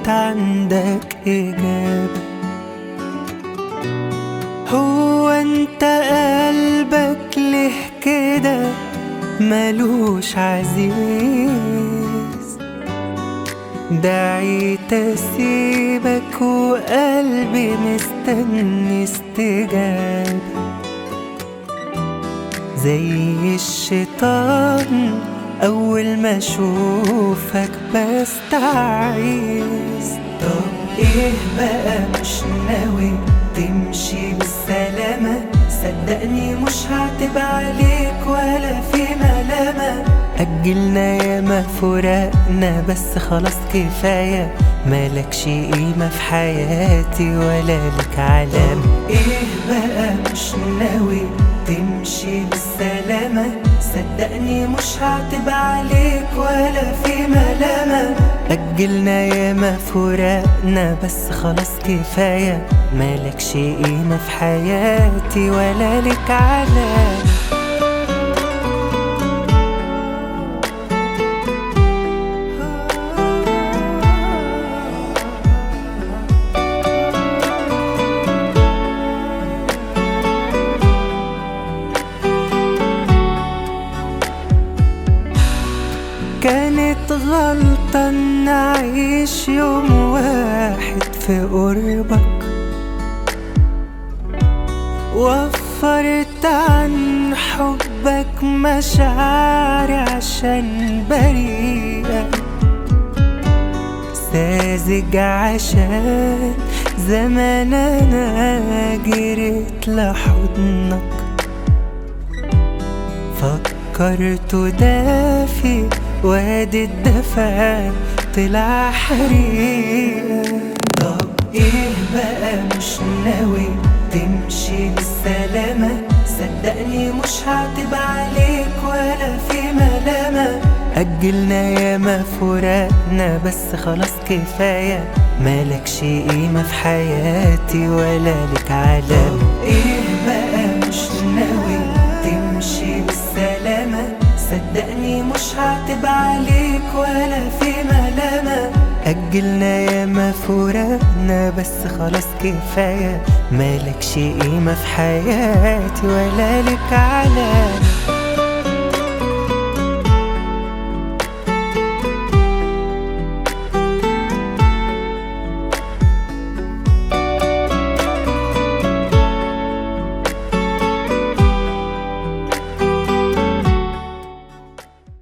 انت عندك اجابة هو انت قلبك ليه كده ملوش عزيز دعيت اسيبك وقلبي مستني استجابة زي الشيطان أول ما أشوفك بستعيذ طب إيه بقى مش ناوي تمشي بالسلامة صدقني مش هعتب عليك ولا في ملامة أجلنا ياما فراقنا بس خلاص كفاية مالكش قيمة في حياتي ولا لك علامة إيه بقى مش ناوي تمشي بالسلامة صدقني مش هعتب عليك ولا في ملامة أجلنا ياما فراقنا بس خلاص كفاية مالكش قيمة في حياتي ولا لك علامة كانت غلطة إن أعيش يوم واحد في قربك وفرت عن حبك مشاعري عشان بريئة ساذج عشان زمان أنا جريت لحضنك فكرت دافي وادي الدفا طلع حريقة طب ايه بقى مش ناوي تمشي بالسلامة صدقني مش هعتب عليك ولا في ملامة أجلنا ياما فراقنا بس خلاص كفاية مالكش قيمة في حياتي ولا لك علامة ايه بقى مش ناوي تمشي بالسلامة صدقني مش هعتب عليك ولا في ملامة أجلنا ياما فراقنا بس خلاص كفاية مالكش قيمة في حياتي ولا لك علامة